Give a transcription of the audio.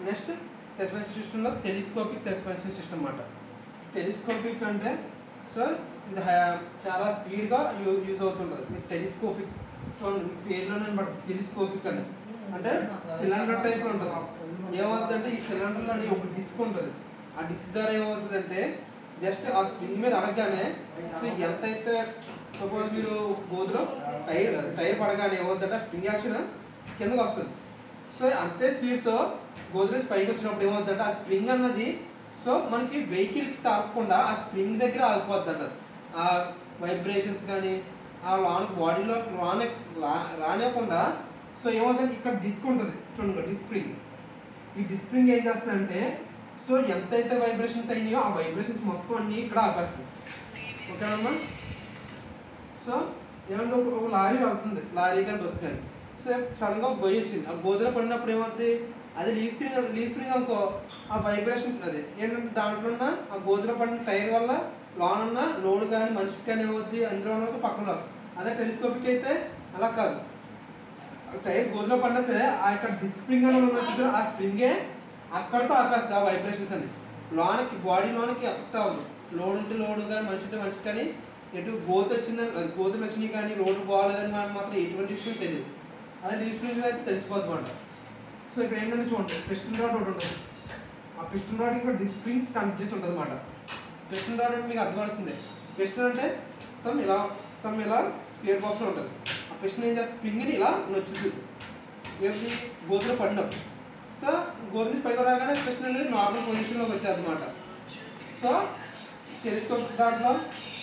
next suspension సిస్టంలో telescopic suspension system అన్నమాట telescopic అంటే సో ఇది హై- చాలా స్పీడ్గా యూ యూజ్ అవుతుంటుంది మీకు టెలిస్కోపిక్ చూడండి మీ పేరులోనే పడుతుంది టెలిస్కోపిక్ అని అంటే సిలిండర్ టైప్లో ఉంటుంది ఏమవుతుందంటే ఈ సిలిండర్లోని ఒక డిస్క్ ఉంటుంది ఆ డిస్క్ ద్వారా ఏమవుతుందంటే జస్ట్ ఆ స్ప్రింగ్ మీద అడగగానే సో ఎంతైతే సపోజ్ మీరు గోధులో టైర్ టైర్ పడగానే ఏమవుతుందంటే ఆ స్ప్రింగ్ యాక్షన్ కిందకు వస్తుంది సో అంతే స్పీడ్తో గోద్రేజ్ పైకి వచ్చినప్పుడు ఏమవుతుందంటే ఆ స్ప్రింగ్ అన్నది సో మనకి వెహికల్కి తాకకుండా ఆ స్ప్రింగ్ దగ్గర ఆగిపోద్ది అన్నది ఆ వైబ్రేషన్స్ కానీ ఆ లోన బాడీలో రానే రా- రానివ్వకుండా సో ఏమవుతుందంటే ఇక్కడ డిస్క్ ఉంటుంది చూడండి డిస్క్ స్ప్రింగ్ ఈ డిస్క్ స్ప్రింగ్ ఏం చేస్తుందంటే సో ఎంతైతే వైబ్రేషన్స్ అయినాయో ఆ వైబ్రేషన్స్ మొత్తం అన్ని ఇక్కడ ఆపేస్తుంది ఓకేనమ్మా సో ఏమంటే ఒక ఒక లారీ వెళ్తుంది లారీ కానీ బస్సు కానీ సో సడన్గా ఒక గొయ్యి వచ్చింది ఆ గోధులో పడినప్పుడు ఏమవుతుంది అది లీవ్ స్ప్రింగ్ లీవ్ స్ప్రింగ్ అనుకో ఆ వైబ్రేషన్స్ అది ఏంటంటే దాంట్లో ఉన్న ఆ గోధులో పడిన టైర్ వల్ల లోన్ ఉన్న లోడ్ కానీ మనిషికి కానీ ఏమవుద్ది అందులో ఉన్న వస్తుంది, పక్కన వస్తుంది అదే టెలిస్కోపిక్ అయితే అలా కాదు ఆ టైర్ గోధులో పడినా సరే ఆ యొక్క డిస్క్ స్ప్రింగ్ అనేది ఉన్నది చూసారా, ఆ స్ప్రింగే అక్కడితో ఆపేస్తుంది ఆ వైబ్రేషన్స్ అని లోనకి బాడీ లోనకి ఎఫెక్ట్ అవ్వదు లోడ్ ఉంటే లోడ్ కానీ మనిషి ఉంటే మనిషి కానీ ఎటు గోతు వచ్చిందని అది గోతులు వచ్చినాయి కానీ రోడ్డు బాగాలేదని మనం మాత్రం ఎటువంటి విషయం తెలియదు అదే డీప్ స్ప్రింగ్ అయితే తెలిసిపోతుంది అనమాట సో ఇక్కడ ఏంటంటే చూడండి పిస్టన్ రాడ్ ఒకటి ఉంటుంది ఆ పిస్టన్ రాడ్ ఇక్కడ డిస్క్ స్ప్రింగ్ కనెక్ట్ చేసి ఉంటుంది అనమాట పిస్టన్ రాడ్ అంటే మీకు అర్థమవుతుంది పిస్టన్ అంటే సమ్ ఇలా సమ్ ఇలా స్పేర్ బాక్స్ ఉంటుంది ఆ పిస్టన్ ఏం చేస్తే స్ప్రింగ్ని ఇలా నొచ్చుతుంది ఏమిటి గోతులో పడినప్పుడు సో గోధుమ నుంచి పైకి రాగానే పిస్టన్ అనేది నార్మల్ పొజిషన్లోకి వచ్చేది అనమాట సో టెలిస్కోప్ దాంట్లో